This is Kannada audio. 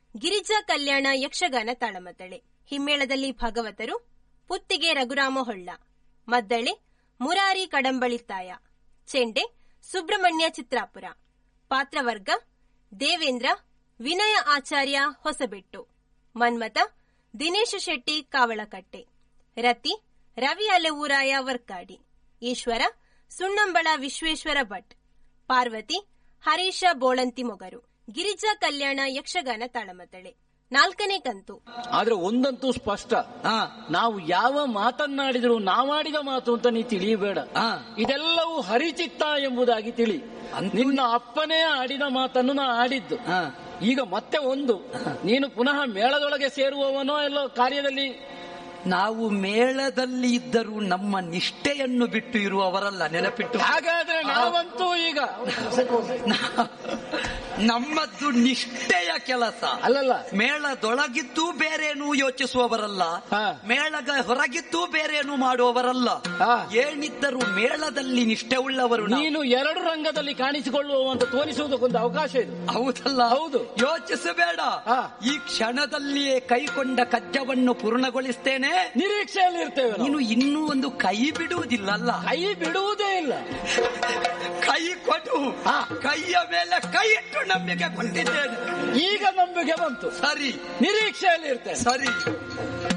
ಗಿರಿಜಾ ಕಲ್ಯಾಣ ಯಕ್ಷಗಾನ ತಾಳಮದ್ದಳೆ ಹಿಮ್ಮೇಳದಲ್ಲಿ ಭಾಗವತರು ಪುತ್ತಿಗೆ ರಘುರಾಮ ಹೊಳ್ಳ ಮದ್ದಳೆ ಮುರಾರಿ ಕಡಂಬಳಿತಾಯ ಚೆಂಡೆ ಸುಬ್ರಹ್ಮಣ್ಯ ಚಿತ್ರಾಪುರ ಪಾತ್ರವರ್ಗ ದೇವೇಂದ್ರ ವಿನಯ ಆಚಾರ್ಯ ಹೊಸಬೆಟ್ಟು ಮನ್ಮತ ದಿನೇಶ ಶೆಟ್ಟಿ ಕಾವಳಕಟ್ಟೆ ರತಿ ರವಿ ಅಲೆವೂರಾಯ ವರ್ಕಾಡಿ ಈಶ್ವರ ಸುಣ್ಣಂಬಳ ವಿಶ್ವೇಶ್ವರ ಭಟ್ ಪಾರ್ವತಿ ಹರೀಶ ಬೋಳಂತಿ ಮೊಗರು ಗಿರಿಜಾ ಕಲ್ಯಾಣ ಯಕ್ಷಗಾನ ತಾಳಮದ್ದಳೆ ನಾಲ್ಕನೇ ಕಂತು ಆದ್ರೆ ಒಂದಂತೂ ಸ್ಪಷ್ಟ ಹಾ ನಾವು ಯಾವ ಮಾತನ್ನಾಡಿದ್ರು ನಾವಾಡಿದ ಮಾತು ಅಂತ ನೀ ತಿಳಿಯಬೇಡ ಹಾ. ಇದೆಲ್ಲವೂ ಹರಿಚಿತ್ತ ಎಂಬುದಾಗಿ ತಿಳಿ ಅಂತೂ- ನಿನ್ನ ಅಪ್ಪನೇ ಆಡಿದ ಮಾತನ್ನು ನಾ ಆಡಿದ್ದು ಹಾ ಈಗ ಮತ್ತೆ ಒಂದು ನೀನು ಪುನಃ ಮೇಳದೊಳಗೆ ಸೇರುವವನೋ ಎಲ್ಲೋ ಕಾರ್ಯದಲ್ಲಿ ನಾವು ಮೇಳದಲ್ಲಿ ಇದ್ದರೂ ನಮ್ಮ ನಿಷ್ಠೆಯನ್ನು ಬಿಟ್ಟು ಇರುವವರಲ್ಲ ನೆನಪಿಟ್ಟು ಹಾಗಾದ್ರೆ ನಾವಂತೂ ಈಗ ನಮ್ಮದ್ದು ನಿಷ್ಠೆಯ ಕೆಲಸ ಅಲ್ಲಲ್ಲ ಮೇಳದೊಳಗಿದ್ದು ಬೇರೇನು ಯೋಚಿಸುವವರಲ್ಲ ಹಾ. ಮೇಳದ ಹೊರಗಿದ್ದು ಬೇರೇನು ಮಾಡುವವರಲ್ಲ ಹಾ. ಏನಿದ್ದರೂ ಮೇಳದಲ್ಲಿ ನಿಷ್ಠೆ ಉಳ್ಳವರು ನಾವು. ನೀನು ಎರಡು ರಂಗದಲ್ಲಿ ಕಾಣಿಸಿಕೊಳ್ಳುವ ಅಂತ ತೋರಿಸುವುದಕ್ಕೊಂದು ಅವಕಾಶ ಇದೆ ಹೌದಲ್ಲ ಹೌದು. ಯೋಚಿಸಬೇಡ ಹಾ. ಈ ಕ್ಷಣದಲ್ಲಿಯೇ ಕೈಕೊಂಡ ಕಜ್ಜವನ್ನು ಪೂರ್ಣಗೊಳಿಸ್ತೇನೆ ನಿರೀಕ್ಷೆಯಲ್ಲಿ ಇರ್ತೇವೆ ನಾವು. ನೀನು ಇನ್ನೂ ಒಂದು ಕೈ ಬಿಡುವುದಿಲ್ಲಲ್ಲ ಕೈ ಬಿಡುವುದೇ ಇಲ್ಲ ಕೈ ಕೊಡು ಹಾ. ಕೈಯ ಮೇಲೆ ಕೈ ಇಟ್ಟು ನಂಬಿಕೆ ಕೊಟ್ಟಿದ್ದೇನೆ ಈಗ ನಂಬಿಕೆ ಬಂತು ಸರಿ ನಿರೀಕ್ಷೆಯಲ್ಲಿ ಇರ್ತೇನೆ ಸರಿ